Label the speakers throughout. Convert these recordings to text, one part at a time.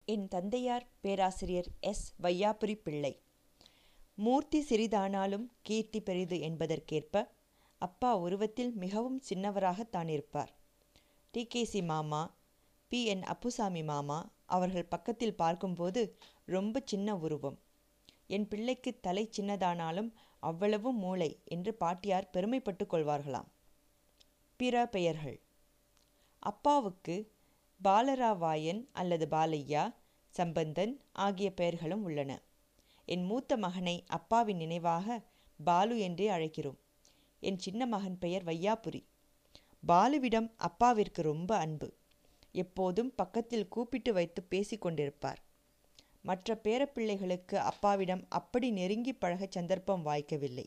Speaker 1: என் தந்தையார் பேராசிரியர் எஸ் வையாபுரி பிள்ளை மூர்த்தி சிறிதானாலும் கீர்த்தி பெரிது என்பதற்கேற்ப அப்பா உருவத்தில் மிகவும் சின்னவராகத்தான் இருப்பார் டி கே சி மாமா பி என் அப்புசாமி மாமா அவர்கள் பக்கத்தில் பார்க்கும்போது ரொம்ப சின்ன உருவம் என் பிள்ளைக்கு தலை சின்னதானாலும் அவ்வளவும் மூளை என்று பாட்டியார் பெருமைப்பட்டு கொள்வார்களாம் பிற பெயர்கள் அப்பாவுக்கு பாலராவாயன் அல்லது பாலையா சம்பந்தன் ஆகிய பெயர்களும் உள்ளன என் மூத்த மகனை அப்பாவின் நினைவாக பாலு என்றே அழைக்கிறோம் என் சின்ன மகன் பெயர் வையாபுரி பாலுவிடம் அப்பாவிற்கு ரொம்ப அன்பு எப்போதும் பக்கத்தில் கூப்பிட்டு வைத்து பேசிக்கொண்டிருப்பார் மற்ற பேரப்பிள்ளைகளுக்கு அப்பாவிடம் அப்படி நெருங்கி பழக சந்தர்ப்பம் வாய்க்கவில்லை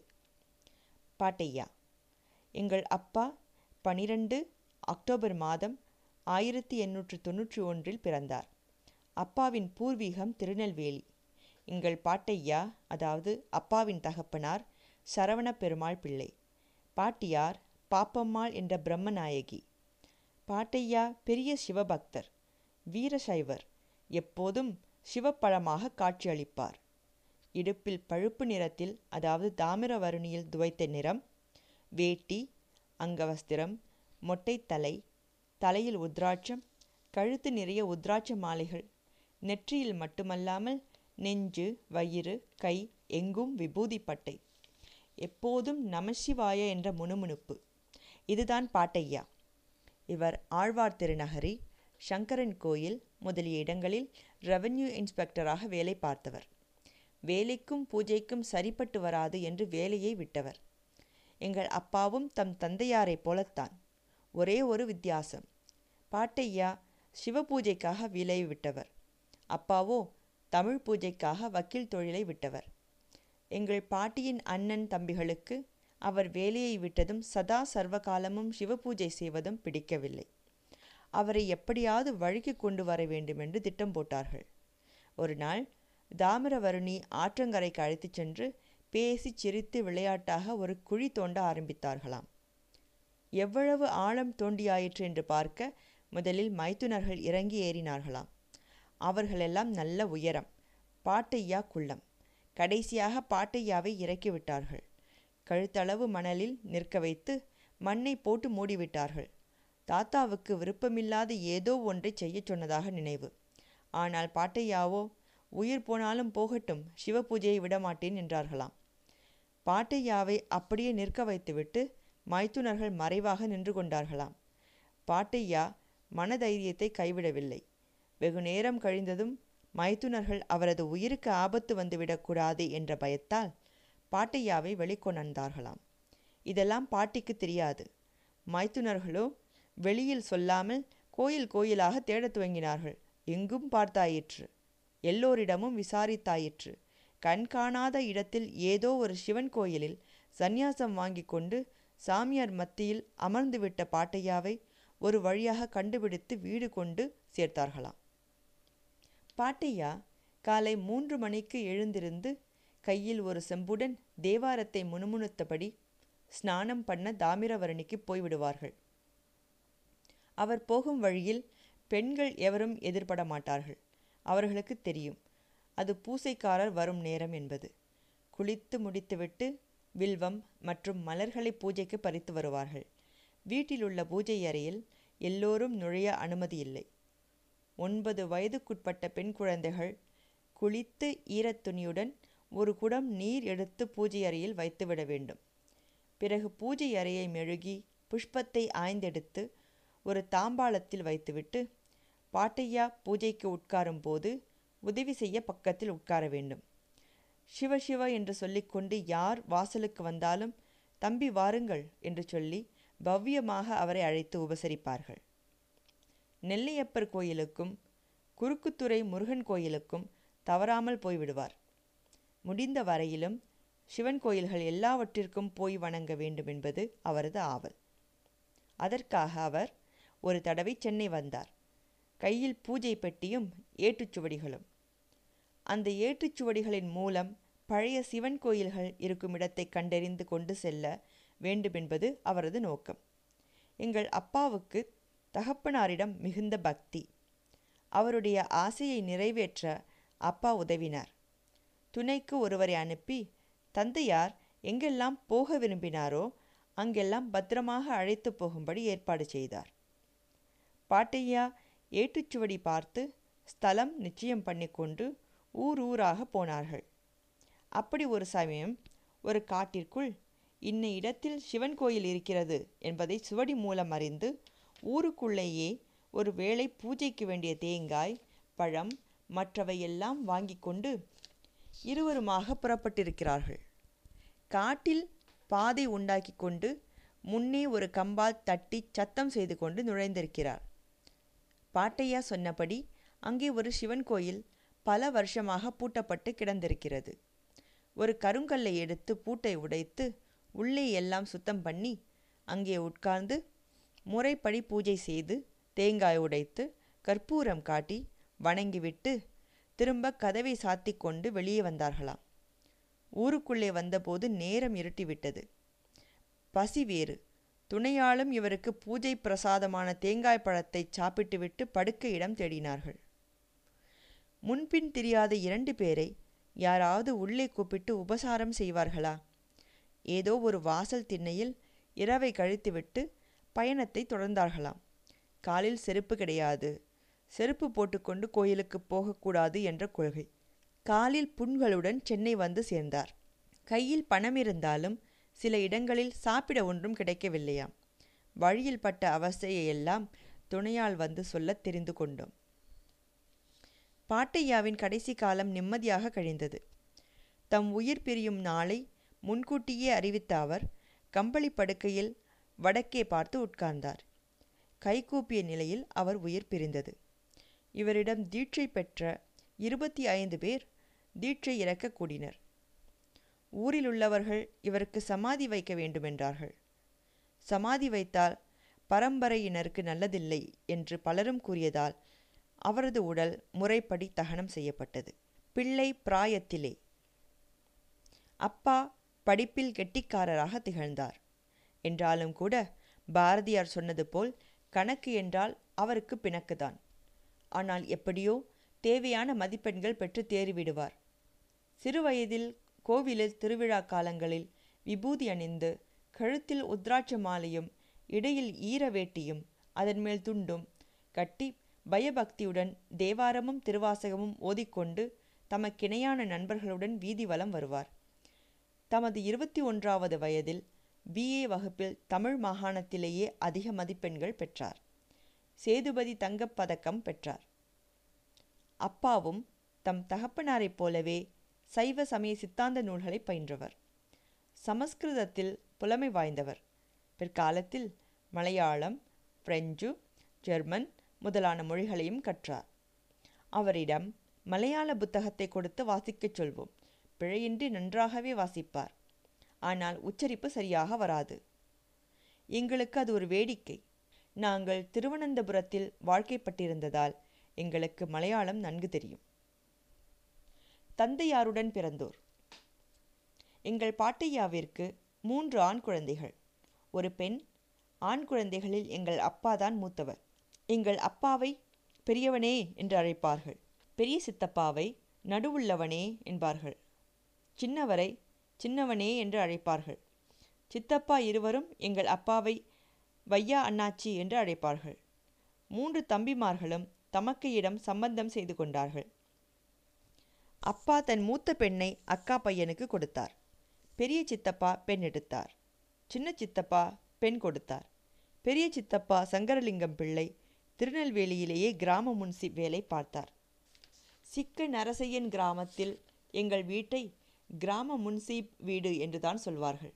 Speaker 1: பாட்டையா எங்கள் அப்பா பனிரெண்டு அக்டோபர் மாதம் ஆயிரத்தி எண்ணூற்று தொன்னூற்றி ஒன்றில் பிறந்தார் அப்பாவின் பூர்வீகம் திருநெல்வேலி எங்கள் பாட்டையா அதாவது அப்பாவின் தகப்பனார் சரவண பெருமாள் பிள்ளை பாட்டியார் பாப்பம்மாள் என்ற பிரம்மநாயகி பாட்டையா பெரிய சிவபக்தர் வீரசைவர் எப்போதும் சிவப்பழமாக காட்சியளிப்பார் இடுப்பில் பழுப்பு நிறத்தில் அதாவது தாமிரவருணியில் துவைத்த நிறம் வேட்டி அங்கவஸ்திரம் மொட்டைத்தலை தலையில் உத்ராட்சம் கழுத்து நிறைய உத்ராட்ச மாலைகள் நெற்றியில் மட்டுமல்லாமல் நெஞ்சு வயிறு கை எங்கும் விபூதி பட்டை எப்போதும் நமசிவாய என்ற முணுமுணுப்பு இதுதான் பாட்டையா இவர் ஆழ்வார் திருநகரி சங்கரன் கோயில் முதலிய இடங்களில் ரெவென்யூ இன்ஸ்பெக்டராக வேலை பார்த்தவர் வேலைக்கும் பூஜைக்கும் சரிப்பட்டு வராது என்று வேலையை விட்டவர் எங்கள் அப்பாவும் தம் தந்தையாரைப் போலத்தான் ஒரே ஒரு வித்தியாசம் பாட்டையா சிவ பூஜைக்காக வேலையை விட்டவர் அப்பாவோ தமிழ் பூஜைக்காக வக்கீல் தொழிலை விட்டவர் எங்கள் பாட்டியின் அண்ணன் தம்பிகளுக்கு அவர் வேலையை விட்டதும் சதா சர்வகாலமும் சிவபூஜை செய்வதும் பிடிக்கவில்லை அவரை எப்படியாவது வழிக்கு கொண்டு வர வேண்டுமென்று திட்டம் போட்டார்கள் ஒரு நாள் தாமிரவருணி ஆற்றங்கரைக்கு அழைத்துச் சென்று பேசி சிரித்து விளையாட்டாக ஒரு குழி தோண்ட ஆரம்பித்தார்களாம் எவ்வளவு ஆழம் தோண்டியாயிற்று என்று பார்க்க முதலில் மைத்துனர்கள் இறங்கி ஏறினார்களாம் அவர்களெல்லாம் நல்ல உயரம் பாட்டையா குள்ளம் கடைசியாக பாட்டையாவை இறக்கிவிட்டார்கள் கழுத்தளவு மணலில் நிற்க வைத்து மண்ணை போட்டு மூடிவிட்டார்கள் தாத்தாவுக்கு விருப்பமில்லாத ஏதோ ஒன்றை செய்யச் சொன்னதாக நினைவு ஆனால் பாட்டையாவோ உயிர் போனாலும் போகட்டும் சிவ பூஜையை விடமாட்டேன் என்றார்களாம் பாட்டையாவை அப்படியே நிற்க வைத்துவிட்டு மைத்துனர்கள் மறைவாக நின்று கொண்டார்களாம் பாட்டையா மனதைரியத்தை கைவிடவில்லை வெகு நேரம் கழிந்ததும் மைத்துனர்கள் அவரது உயிருக்கு ஆபத்து வந்துவிடக்கூடாது என்ற பயத்தால் பாட்டையாவை வெளிக்கொணர்ந்தார்களாம் இதெல்லாம் பாட்டிக்கு தெரியாது மைத்துனர்களோ வெளியில் சொல்லாமல் கோயில் கோயிலாக தேடத் துவங்கினார்கள் எங்கும் பார்த்தாயிற்று எல்லோரிடமும் விசாரித்தாயிற்று கண் காணாத இடத்தில் ஏதோ ஒரு சிவன் கோயிலில் சந்நியாசம் வாங்கி கொண்டு சாமியார் மத்தியில் அமர்ந்துவிட்ட பாட்டையாவை ஒரு வழியாக கண்டுபிடித்து வீடு கொண்டு சேர்த்தார்களாம் பாட்டையா காலை மூன்று மணிக்கு எழுந்திருந்து கையில் ஒரு செம்புடன் தேவாரத்தை முணுமுணுத்தபடி ஸ்நானம் பண்ண தாமிரவரணிக்கு போய்விடுவார்கள் அவர் போகும் வழியில் பெண்கள் எவரும் எதிர்பட மாட்டார்கள் அவர்களுக்கு தெரியும் அது பூசைக்காரர் வரும் நேரம் என்பது குளித்து முடித்துவிட்டு வில்வம் மற்றும் மலர்களை பூஜைக்கு பறித்து வருவார்கள் வீட்டிலுள்ள பூஜை அறையில் எல்லோரும் நுழைய அனுமதி இல்லை ஒன்பது வயதுக்குட்பட்ட பெண் குழந்தைகள் குளித்து ஈரத்துணியுடன் ஒரு குடம் நீர் எடுத்து பூஜை அறையில் வைத்துவிட வேண்டும் பிறகு பூஜை அறையை மெழுகி புஷ்பத்தை ஆய்ந்தெடுத்து ஒரு தாம்பாளத்தில் வைத்துவிட்டு பாட்டையா பூஜைக்கு உட்காரும் போது உதவி செய்ய பக்கத்தில் உட்கார வேண்டும் சிவ சிவ என்று சொல்லிக்கொண்டு யார் வாசலுக்கு வந்தாலும் தம்பி வாருங்கள் என்று சொல்லி பவ்யமாக அவரை அழைத்து உபசரிப்பார்கள் நெல்லையப்பர் கோயிலுக்கும் குறுக்குத்துறை முருகன் கோயிலுக்கும் தவறாமல் போய்விடுவார் முடிந்த வரையிலும் சிவன் கோயில்கள் எல்லாவற்றிற்கும் போய் வணங்க வேண்டும் என்பது அவரது ஆவல் அதற்காக அவர் ஒரு தடவை சென்னை வந்தார் கையில் பூஜை பெட்டியும் ஏட்டுச்சுவடிகளும் அந்த ஏட்டுச்சுவடிகளின் மூலம் பழைய சிவன் கோயில்கள் இருக்கும் இடத்தை கண்டறிந்து கொண்டு செல்ல வேண்டுமென்பது அவரது நோக்கம் எங்கள் அப்பாவுக்கு தகப்பனாரிடம் மிகுந்த பக்தி அவருடைய ஆசையை நிறைவேற்ற அப்பா உதவினார் துணைக்கு ஒருவரை அனுப்பி தந்தையார் எங்கெல்லாம் போக விரும்பினாரோ அங்கெல்லாம் பத்திரமாக அழைத்து போகும்படி ஏற்பாடு செய்தார் பாட்டையா ஏட்டுச்சுவடி பார்த்து ஸ்தலம் நிச்சயம் பண்ணிக்கொண்டு ஊர் ஊராக போனார்கள் அப்படி ஒரு சமயம் ஒரு காட்டிற்குள் இன்ன இடத்தில் சிவன் கோயில் இருக்கிறது என்பதை சுவடி மூலம் அறிந்து ஊருக்குள்ளேயே ஒரு வேளை பூஜைக்கு வேண்டிய தேங்காய் பழம் மற்றவையெல்லாம் வாங்கி கொண்டு இருவருமாக புறப்பட்டிருக்கிறார்கள் காட்டில் பாதை உண்டாக்கி கொண்டு முன்னே ஒரு கம்பால் தட்டி சத்தம் செய்து கொண்டு நுழைந்திருக்கிறார் பாட்டையா சொன்னபடி அங்கே ஒரு சிவன் கோயில் பல வருஷமாக பூட்டப்பட்டு கிடந்திருக்கிறது ஒரு கருங்கல்லை எடுத்து பூட்டை உடைத்து உள்ளே எல்லாம் சுத்தம் பண்ணி அங்கே உட்கார்ந்து முறைப்படி பூஜை செய்து தேங்காய் உடைத்து கற்பூரம் காட்டி வணங்கிவிட்டு திரும்ப கதவை சாத்தி கொண்டு வெளியே வந்தார்களாம் ஊருக்குள்ளே வந்தபோது நேரம் இருட்டிவிட்டது பசி வேறு துணையாலும் இவருக்கு பூஜை பிரசாதமான தேங்காய் பழத்தை சாப்பிட்டுவிட்டு படுக்க இடம் தேடினார்கள் முன்பின் தெரியாத இரண்டு பேரை யாராவது உள்ளே கூப்பிட்டு உபசாரம் செய்வார்களா ஏதோ ஒரு வாசல் திண்ணையில் இரவை கழித்துவிட்டு பயணத்தை தொடர்ந்தார்களாம் காலில் செருப்பு கிடையாது செருப்பு போட்டுக்கொண்டு கோயிலுக்கு போகக்கூடாது என்ற கொள்கை காலில் புண்களுடன் சென்னை வந்து சேர்ந்தார் கையில் பணம் இருந்தாலும் சில இடங்களில் சாப்பிட ஒன்றும் கிடைக்கவில்லையாம் வழியில் பட்ட அவஸ்தையெல்லாம் துணையால் வந்து சொல்ல தெரிந்து கொண்டோம் பாட்டையாவின் கடைசி காலம் நிம்மதியாக கழிந்தது தம் உயிர் பிரியும் நாளை முன்கூட்டியே அறிவித்த அவர் கம்பளி படுக்கையில் வடக்கே பார்த்து உட்கார்ந்தார் கைகூப்பிய நிலையில் அவர் உயிர் பிரிந்தது இவரிடம் தீட்சை பெற்ற இருபத்தி ஐந்து பேர் தீட்சை இறக்க கூடினர் ஊரில் உள்ளவர்கள் இவருக்கு சமாதி வைக்க வேண்டுமென்றார்கள் சமாதி வைத்தால் பரம்பரையினருக்கு நல்லதில்லை என்று பலரும் கூறியதால் அவரது உடல் முறைப்படி தகனம் செய்யப்பட்டது பிள்ளை பிராயத்திலே அப்பா படிப்பில் கெட்டிக்காரராக திகழ்ந்தார் என்றாலும் கூட பாரதியார் சொன்னது போல் கணக்கு என்றால் அவருக்கு பிணக்குதான் ஆனால் எப்படியோ தேவையான மதிப்பெண்கள் பெற்று தேறிவிடுவார் சிறுவயதில் கோவிலில் திருவிழா காலங்களில் விபூதி அணிந்து கழுத்தில் உத்ராட்ச மாலையும் இடையில் ஈர வேட்டியும் அதன் மேல் துண்டும் கட்டி பயபக்தியுடன் தேவாரமும் திருவாசகமும் ஓதிக்கொண்டு தமக்கிணையான நண்பர்களுடன் வீதி வலம் வருவார் தமது இருபத்தி ஒன்றாவது வயதில் பிஏ வகுப்பில் தமிழ் மாகாணத்திலேயே அதிக மதிப்பெண்கள் பெற்றார் சேதுபதி தங்கப் பதக்கம் பெற்றார் அப்பாவும் தம் தகப்பனாரைப் போலவே சைவ சமய சித்தாந்த நூல்களை பயின்றவர் சமஸ்கிருதத்தில் புலமை வாய்ந்தவர் பிற்காலத்தில் மலையாளம் பிரெஞ்சு ஜெர்மன் முதலான மொழிகளையும் கற்றார் அவரிடம் மலையாள புத்தகத்தை கொடுத்து வாசிக்கச் சொல்வோம் பிழையின்றி நன்றாகவே வாசிப்பார் ஆனால் உச்சரிப்பு சரியாக வராது எங்களுக்கு அது ஒரு வேடிக்கை நாங்கள் திருவனந்தபுரத்தில் வாழ்க்கைப்பட்டிருந்ததால் எங்களுக்கு மலையாளம் நன்கு தெரியும் தந்தையாருடன் பிறந்தோர் எங்கள் பாட்டையாவிற்கு மூன்று ஆண் குழந்தைகள் ஒரு பெண் ஆண் குழந்தைகளில் எங்கள் அப்பாதான் மூத்தவர் எங்கள் அப்பாவை பெரியவனே என்று அழைப்பார்கள் பெரிய சித்தப்பாவை நடுவுள்ளவனே என்பார்கள் சின்னவரை சின்னவனே என்று அழைப்பார்கள் சித்தப்பா இருவரும் எங்கள் அப்பாவை வையா அண்ணாச்சி என்று அழைப்பார்கள் மூன்று தம்பிமார்களும் தமக்கையிடம் சம்பந்தம் செய்து கொண்டார்கள் அப்பா தன் மூத்த பெண்ணை அக்கா பையனுக்கு கொடுத்தார் பெரிய சித்தப்பா பெண் எடுத்தார் சின்ன சித்தப்பா பெண் கொடுத்தார் பெரிய சித்தப்பா சங்கரலிங்கம் பிள்ளை திருநெல்வேலியிலேயே கிராம முன்சி வேலை பார்த்தார் சிக்க நரசையன் கிராமத்தில் எங்கள் வீட்டை கிராம முன்சீப் வீடு என்றுதான் சொல்வார்கள்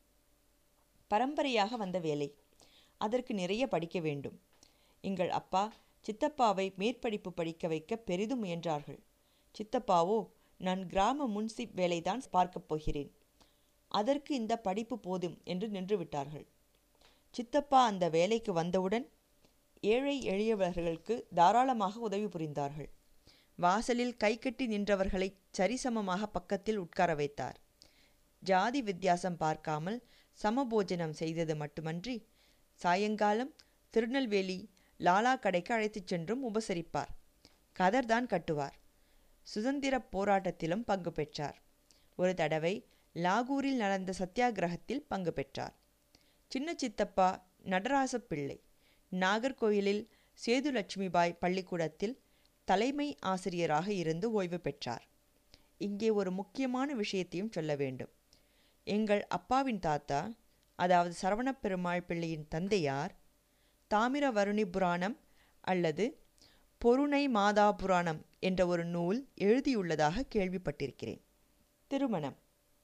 Speaker 1: பரம்பரையாக வந்த வேலை அதற்கு நிறைய படிக்க வேண்டும் எங்கள் அப்பா சித்தப்பாவை மேற்படிப்பு படிக்க வைக்க பெரிதும் முயன்றார்கள் சித்தப்பாவோ நான் கிராம முன்சிப் வேலைதான் பார்க்கப் போகிறேன் அதற்கு இந்த படிப்பு போதும் என்று நின்று விட்டார்கள் சித்தப்பா அந்த வேலைக்கு வந்தவுடன் ஏழை எளியவர்களுக்கு தாராளமாக உதவி புரிந்தார்கள் வாசலில் கைகட்டி நின்றவர்களை சரிசமமாக பக்கத்தில் உட்கார வைத்தார் ஜாதி வித்தியாசம் பார்க்காமல் சமபோஜனம் செய்தது மட்டுமன்றி சாயங்காலம் திருநெல்வேலி லாலா கடைக்கு அழைத்துச் சென்றும் உபசரிப்பார் கதர்தான் கட்டுவார் சுதந்திரப் போராட்டத்திலும் பங்கு பெற்றார் ஒரு தடவை லாகூரில் நடந்த சத்தியாகிரகத்தில் பங்கு பெற்றார் சின்ன சித்தப்பா நடராச பிள்ளை நாகர்கோயிலில் சேதுலட்சுமிபாய் பள்ளிக்கூடத்தில் தலைமை ஆசிரியராக இருந்து ஓய்வு பெற்றார் இங்கே ஒரு முக்கியமான விஷயத்தையும் சொல்ல வேண்டும் எங்கள் அப்பாவின் தாத்தா அதாவது சரவணப் பெருமாள் பிள்ளையின் தந்தையார் தாமிரவருணி புராணம் அல்லது பொருணை மாதா புராணம் என்ற ஒரு நூல் எழுதியுள்ளதாக கேள்விப்பட்டிருக்கிறேன் திருமணம்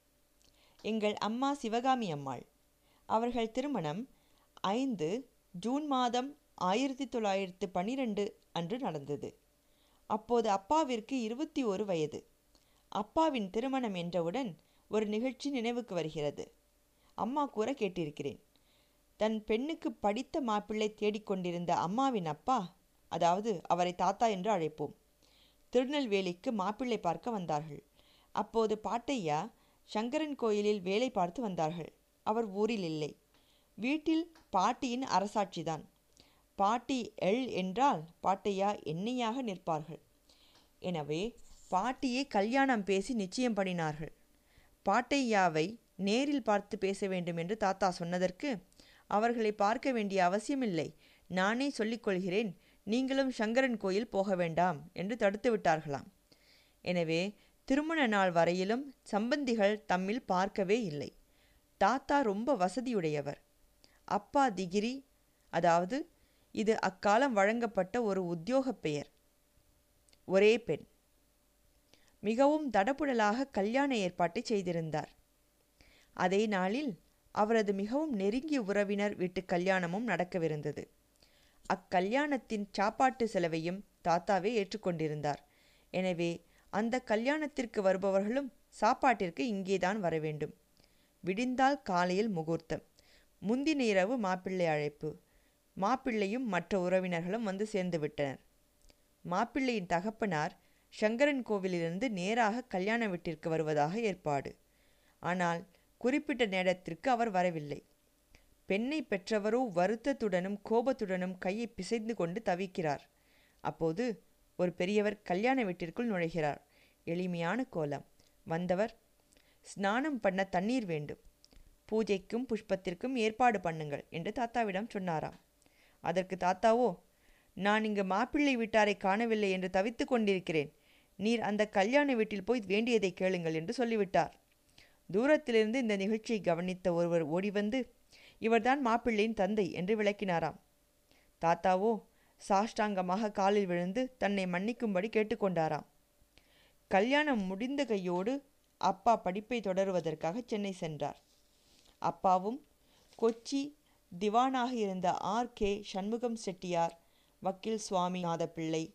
Speaker 1: எங்கள் அம்மா சிவகாமி அம்மாள் அவர்கள் திருமணம் ஐந்து ஜூன் மாதம் ஆயிரத்தி தொள்ளாயிரத்து பன்னிரெண்டு அன்று நடந்தது அப்போது அப்பாவிற்கு இருபத்தி ஒரு வயது அப்பாவின் திருமணம் என்றவுடன் ஒரு நிகழ்ச்சி நினைவுக்கு வருகிறது அம்மா கூற கேட்டிருக்கிறேன் தன் பெண்ணுக்கு படித்த மாப்பிள்ளை தேடிக்கொண்டிருந்த அம்மாவின் அப்பா அதாவது அவரை தாத்தா என்று அழைப்போம் திருநெல்வேலிக்கு மாப்பிள்ளை பார்க்க வந்தார்கள் அப்போது பாட்டையா சங்கரன் கோயிலில் வேலை பார்த்து வந்தார்கள் அவர் ஊரில் இல்லை வீட்டில் பாட்டியின் அரசாட்சிதான் பாட்டி எள் என்றால் பாட்டையா எண்ணெயாக நிற்பார்கள் எனவே பாட்டியை கல்யாணம் பேசி நிச்சயம் பண்ணினார்கள் பாட்டையாவை நேரில் பார்த்து பேச வேண்டும் என்று தாத்தா சொன்னதற்கு அவர்களை பார்க்க வேண்டிய அவசியமில்லை நானே சொல்லிக்கொள்கிறேன் நீங்களும் சங்கரன் கோயில் போக வேண்டாம் என்று தடுத்து விட்டார்களாம் எனவே திருமண நாள் வரையிலும் சம்பந்திகள் தம்மில் பார்க்கவே இல்லை தாத்தா ரொம்ப வசதியுடையவர் அப்பா திகிரி அதாவது இது அக்காலம் வழங்கப்பட்ட ஒரு உத்தியோகப் பெயர் ஒரே பெண் மிகவும் தடபுடலாக கல்யாண ஏற்பாட்டை செய்திருந்தார் அதே நாளில் அவரது மிகவும் நெருங்கிய உறவினர் வீட்டு கல்யாணமும் நடக்கவிருந்தது அக்கல்யாணத்தின் சாப்பாட்டு செலவையும் தாத்தாவே ஏற்றுக்கொண்டிருந்தார் எனவே அந்த கல்யாணத்திற்கு வருபவர்களும் சாப்பாட்டிற்கு இங்கேதான் வர வேண்டும் விடிந்தால் காலையில் முகூர்த்தம் முந்தின இரவு மாப்பிள்ளை அழைப்பு மாப்பிள்ளையும் மற்ற உறவினர்களும் வந்து சேர்ந்து விட்டனர் மாப்பிள்ளையின் தகப்பனார் சங்கரன் கோவிலிலிருந்து நேராக கல்யாண வீட்டிற்கு வருவதாக ஏற்பாடு ஆனால் குறிப்பிட்ட நேரத்திற்கு அவர் வரவில்லை பெண்ணை பெற்றவரோ வருத்தத்துடனும் கோபத்துடனும் கையை பிசைந்து கொண்டு தவிக்கிறார் அப்போது ஒரு பெரியவர் கல்யாண வீட்டிற்குள் நுழைகிறார் எளிமையான கோலம் வந்தவர் ஸ்நானம் பண்ண தண்ணீர் வேண்டும் பூஜைக்கும் புஷ்பத்திற்கும் ஏற்பாடு பண்ணுங்கள் என்று தாத்தாவிடம் சொன்னாராம் அதற்கு தாத்தாவோ நான் இங்கு மாப்பிள்ளை வீட்டாரை காணவில்லை என்று தவித்து கொண்டிருக்கிறேன் நீர் அந்த கல்யாண வீட்டில் போய் வேண்டியதை கேளுங்கள் என்று சொல்லிவிட்டார் தூரத்திலிருந்து இந்த நிகழ்ச்சியை கவனித்த ஒருவர் ஓடி வந்து இவர்தான் மாப்பிள்ளையின் தந்தை என்று விளக்கினாராம் தாத்தாவோ சாஷ்டாங்கமாக காலில் விழுந்து தன்னை மன்னிக்கும்படி கேட்டுக்கொண்டாராம் கல்யாணம் முடிந்த கையோடு அப்பா படிப்பை தொடருவதற்காக சென்னை சென்றார் அப்பாவும் கொச்சி திவானாக இருந்த ஆர் கே சண்முகம் செட்டியார் வக்கீல் சுவாமி நாதப்பிள்ளை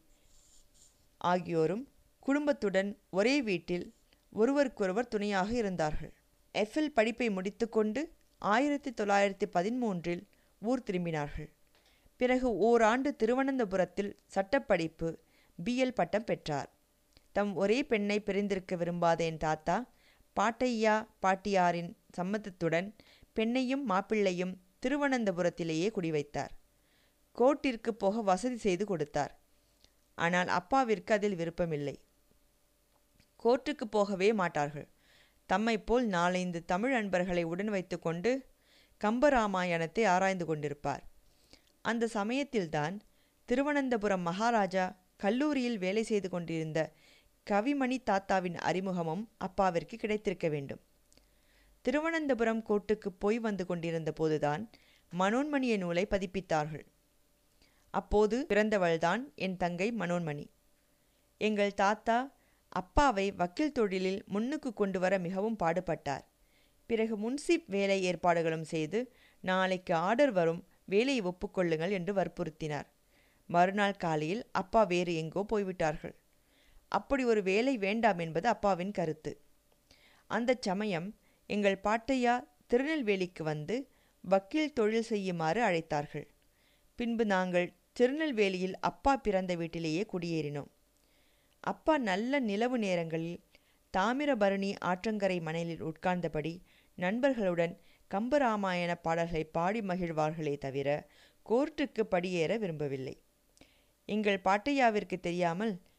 Speaker 1: ஆகியோரும் குடும்பத்துடன் ஒரே வீட்டில் ஒருவருக்கொருவர் துணையாக இருந்தார்கள் எஃப்எல் படிப்பை முடித்துக்கொண்டு ஆயிரத்தி தொள்ளாயிரத்தி பதிமூன்றில் ஊர் திரும்பினார்கள் பிறகு ஓராண்டு திருவனந்தபுரத்தில் சட்டப்படிப்பு பிஎல் பட்டம் பெற்றார் தம் ஒரே பெண்ணை பிரிந்திருக்க விரும்பாத என் தாத்தா பாட்டையா பாட்டியாரின் சம்மதத்துடன் பெண்ணையும் மாப்பிள்ளையும் திருவனந்தபுரத்திலேயே குடிவைத்தார் கோர்ட்டிற்கு போக வசதி செய்து கொடுத்தார் ஆனால் அப்பாவிற்கு அதில் விருப்பமில்லை கோர்ட்டுக்கு போகவே மாட்டார்கள் தம்மை போல் நாலைந்து தமிழ் அன்பர்களை உடன் வைத்துக்கொண்டு கம்பராமாயணத்தை ஆராய்ந்து கொண்டிருப்பார் அந்த சமயத்தில்தான் திருவனந்தபுரம் மகாராஜா கல்லூரியில் வேலை செய்து கொண்டிருந்த கவிமணி தாத்தாவின் அறிமுகமும் அப்பாவிற்கு கிடைத்திருக்க வேண்டும் திருவனந்தபுரம் கோர்ட்டுக்கு போய் வந்து கொண்டிருந்த போதுதான் மனோன்மணிய நூலை பதிப்பித்தார்கள் அப்போது பிறந்தவள்தான் என் தங்கை மனோன்மணி எங்கள் தாத்தா அப்பாவை வக்கீல் தொழிலில் முன்னுக்கு கொண்டு வர மிகவும் பாடுபட்டார் பிறகு முன்சிப் வேலை ஏற்பாடுகளும் செய்து நாளைக்கு ஆர்டர் வரும் வேலையை ஒப்புக்கொள்ளுங்கள் என்று வற்புறுத்தினார் மறுநாள் காலையில் அப்பா வேறு எங்கோ போய்விட்டார்கள் அப்படி ஒரு வேலை வேண்டாம் என்பது அப்பாவின் கருத்து அந்த சமயம் எங்கள் பாட்டையா திருநெல்வேலிக்கு வந்து வக்கீல் தொழில் செய்யுமாறு அழைத்தார்கள் பின்பு நாங்கள் திருநெல்வேலியில் அப்பா பிறந்த வீட்டிலேயே குடியேறினோம் அப்பா நல்ல நிலவு நேரங்களில் தாமிரபரணி ஆற்றங்கரை மணலில் உட்கார்ந்தபடி நண்பர்களுடன் கம்பராமாயண பாடல்களை பாடி மகிழ்வார்களே தவிர கோர்ட்டுக்கு படியேற விரும்பவில்லை எங்கள் பாட்டையாவிற்கு தெரியாமல்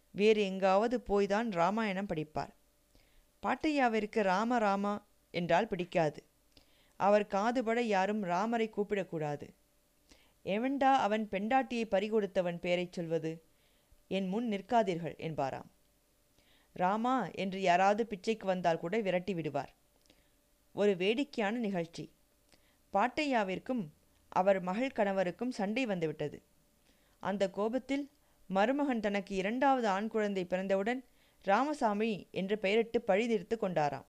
Speaker 1: வேறு எங்காவது போய்தான் ராமாயணம் படிப்பார் பாட்டையாவிற்கு ராம ராமா என்றால் பிடிக்காது அவர் காதுபட யாரும் ராமரை கூப்பிடக்கூடாது எவன்டா அவன் பெண்டாட்டியை பறிகொடுத்தவன் பெயரைச் சொல்வது என் முன் நிற்காதீர்கள் என்பாராம் ராமா என்று யாராவது பிச்சைக்கு வந்தால் கூட விரட்டி விடுவார் ஒரு வேடிக்கையான நிகழ்ச்சி பாட்டையாவிற்கும் அவர் மகள் கணவருக்கும் சண்டை வந்துவிட்டது அந்த கோபத்தில் மருமகன் தனக்கு இரண்டாவது ஆண் குழந்தை பிறந்தவுடன் ராமசாமி என்று பெயரிட்டு பழி தீர்த்து கொண்டாராம்